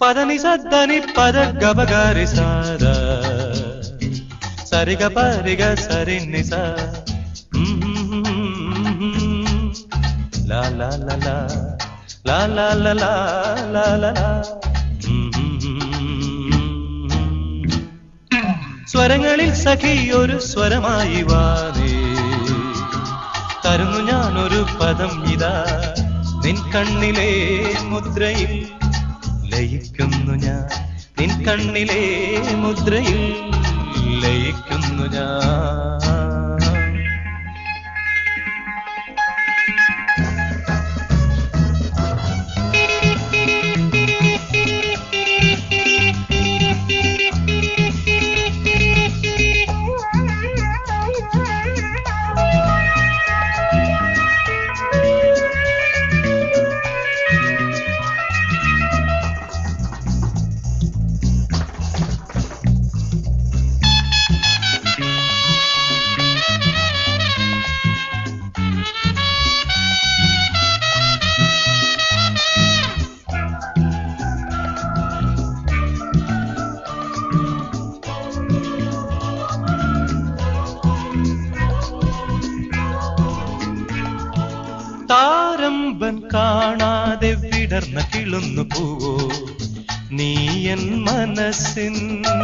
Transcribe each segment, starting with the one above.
పదని సద్దని పద గబగారి సాద సరిగ పరిగ సరిన్ని సా లా లా లా లా లా లా లా లా లా లా లా സ്വരങ്ങളിൽ സഖി ഒരു സ്വരമായി വാനേ തരുന്നു ഞാനൊരു പദം ഇതാ നിൻ കണ്ണിലെ മുദ്രയിൽ ലയിക്കുന്നു ഞാൻ നിൻ കണ്ണിലെ മുദ്രയിൽ ലയിക്കുന്നു ഞാൻ താരമ്പൻ കാണാതെ വിടർന്ന കിളുന്നു പൂവോ നീ എൻ മനസ്സിൻ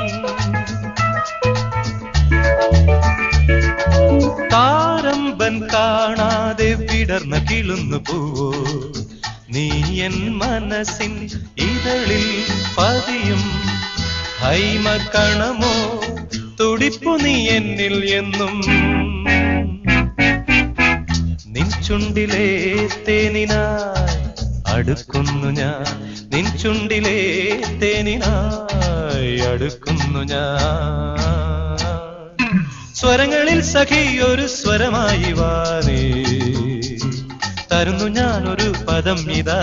താരമ്പൻ കാണാതെ വിടർന്ന കിളുന്നു പൂവോ നീ എൻ മനസ്സിൻ ഇതളിൽ പതിയും ഹൈമക്കണമോ തുടിപ്പു നീ എന്നിൽ എന്നും നിൻ ചുണ്ടിലെ തേനിനായി അടുക്കുന്നു ഞാൻ നിൻ ചുണ്ടിലെ തേനിനായി അടുക്കുന്നു ഞാൻ സ്വരങ്ങളിൽ സഖി ഒരു സ്വരമായി വാനേ തരുന്നു ഞാനൊരു പദം ഇതാ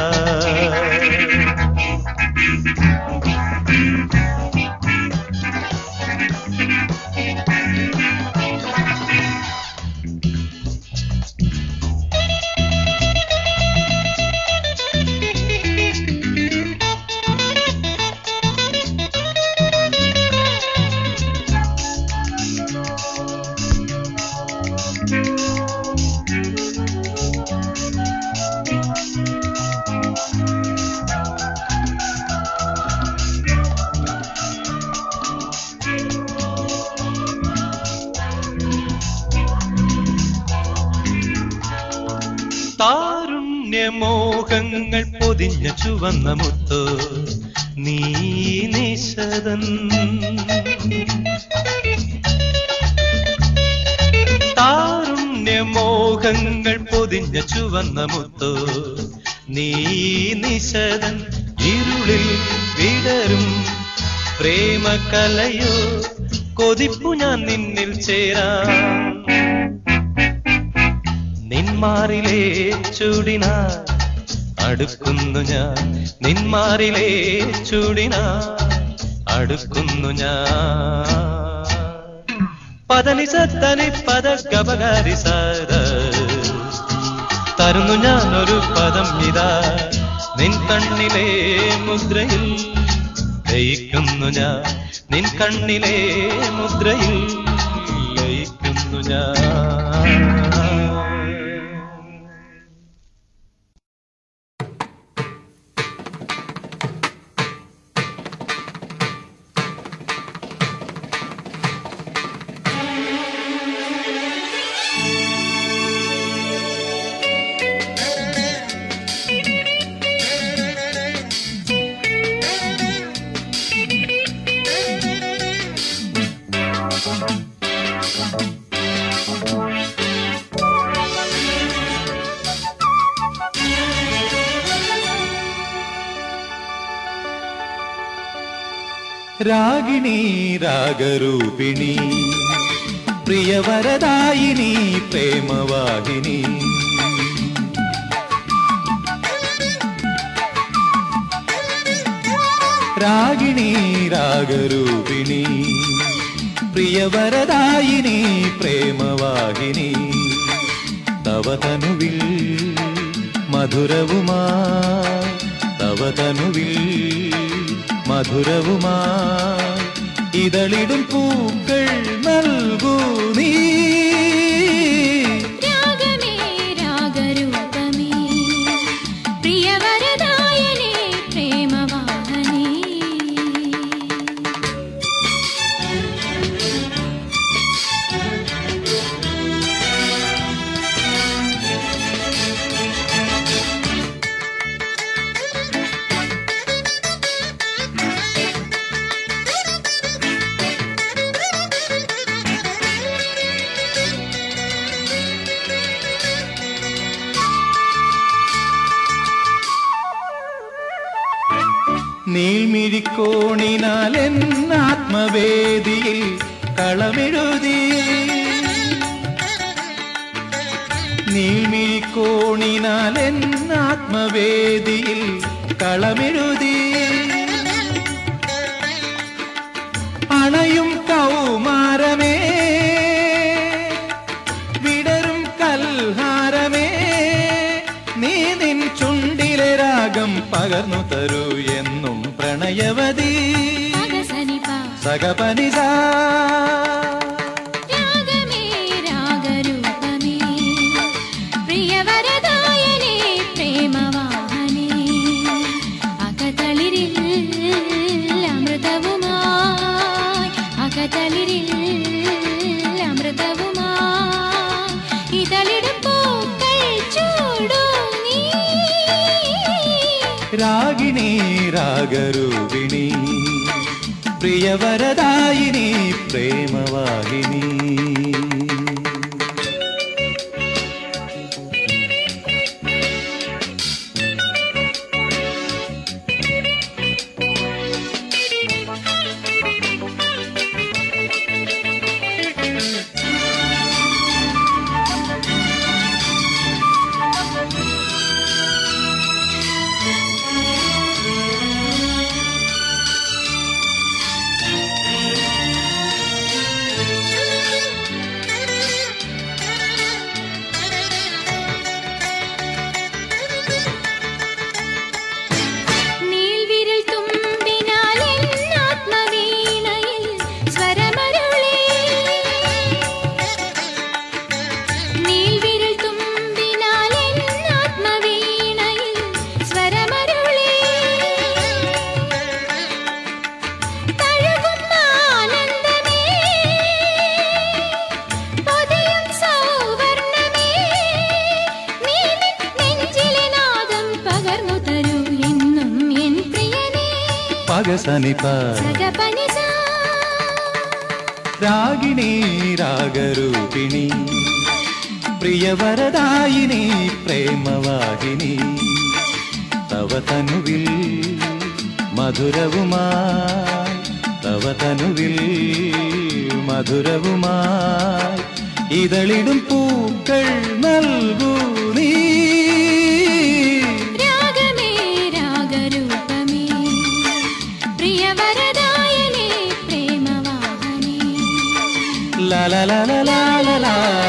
താരുണ്യമോഹങ്ങൾ പൊതിഞ്ഞ ചുവന്ന മുത്തോ നീ നിശതൻ താരുണ്യമോഹങ്ങൾ പൊതിഞ്ഞ ചുവന്ന മുത്തോ നീ നിശതൻ ഇരുളിൽ വിടരും പ്രേമകലയോ കൊതിപ്പു ഞാൻ നിന്നിൽ ചേരാം നിന്മാറിലെ ചൂടിനാ അടുക്കുന്നു ഞാൻ നിന്മാറിലെ ചൂടിനാ അടുക്കുന്നു ഞാൻ പദനി സത്തനി പദ ഗബകാരി സാര തരുന്നു ഞാൻ ഒരു പദം ഇതാ നിൻ കണ്ണിലെ മുദ്രയിൽ ലയിക്കുന്നു ഞാൻ നിൻ കണ്ണിലെ മുദ്രയിൽ ലയിക്കുന്നു ഞാൻ രാഗിണി രാഗരൂപിണി പ്രിയവരദായിനി പ്രേമവാഹിനി രാഗിണി രാഗരൂപിണി പ്രിയവരദായിനി പ്രേമവാഹിനി തവതനുവിൽ മധുരവുമാ തവതനുവിൽ മധുരവുമായി ഇതളിടും പൂക്കൾ നൽകൂ നീ രാഗമേ രാഗരൂപമേ പ്രിയവരദായനേ പ്രേമവാഹനേ നീൾമിഴിക്കോണിനാൽ എന്നാത്മവേദിയിൽ കളമെഴുതി നീൾമിഴിക്കോണിനാൽ എന്നാത്മവേദിയിൽ കളമെഴുതി അണയും കൗമാരമേ വിടരും കൽഹാരമേ നീ നിൻ ചുണ്ടിലെ രാഗം പകർന്നു തരൂ എന്നും പ്രണയവതി പഗസനിപ സഗപനിസ രാഗമേ രാഗരൂപമേ പ്രിയവരദായനേ പ്രേമവാഹനേ അകതളിരിൽ അമൃതവുമായി അകതളിരിൽ അമൃതവുമായി ഇതളിടും പൂക്കൾ ചൂടൂ നീ രാഗിണി രാഗരൂപിണി പ്രിയവരദായിനി പ്രേമവാഹിനി നീൾവിരൽ തുമ്പിനാൽ എന്നാത്മവീണയിൽ സ്വരമരുളി നീൾവിരൽ തുമ്പിനാൽ എന്നാത്മവീണയിൽ സ്വരമരുളി തഴുകും ആനന്ദമേ പൊതിയും സൗവർണ്ണമേ നീ നിൻ നെഞ്ചിലെ നാദം പകർന്നു തരൂ എന്നും എൻ പ്രിയനേ പകസനിപ സഗപനിസ രാഗിണി രാഗരൂപിണി പ്രിയവരദായിനി പ്രേമവാഹിനി തവ തനുവിൽ മധുരവുമായി തവ തനുവിൽ മധുരവുമായി ഇതളിടും പൂക്കൾ നൽകൂ നീ രാഗമേ രാഗരൂപമേ പ്രിയവരദായനേ പ്രേമവാഹനേ ല ല ല ല ല ല ല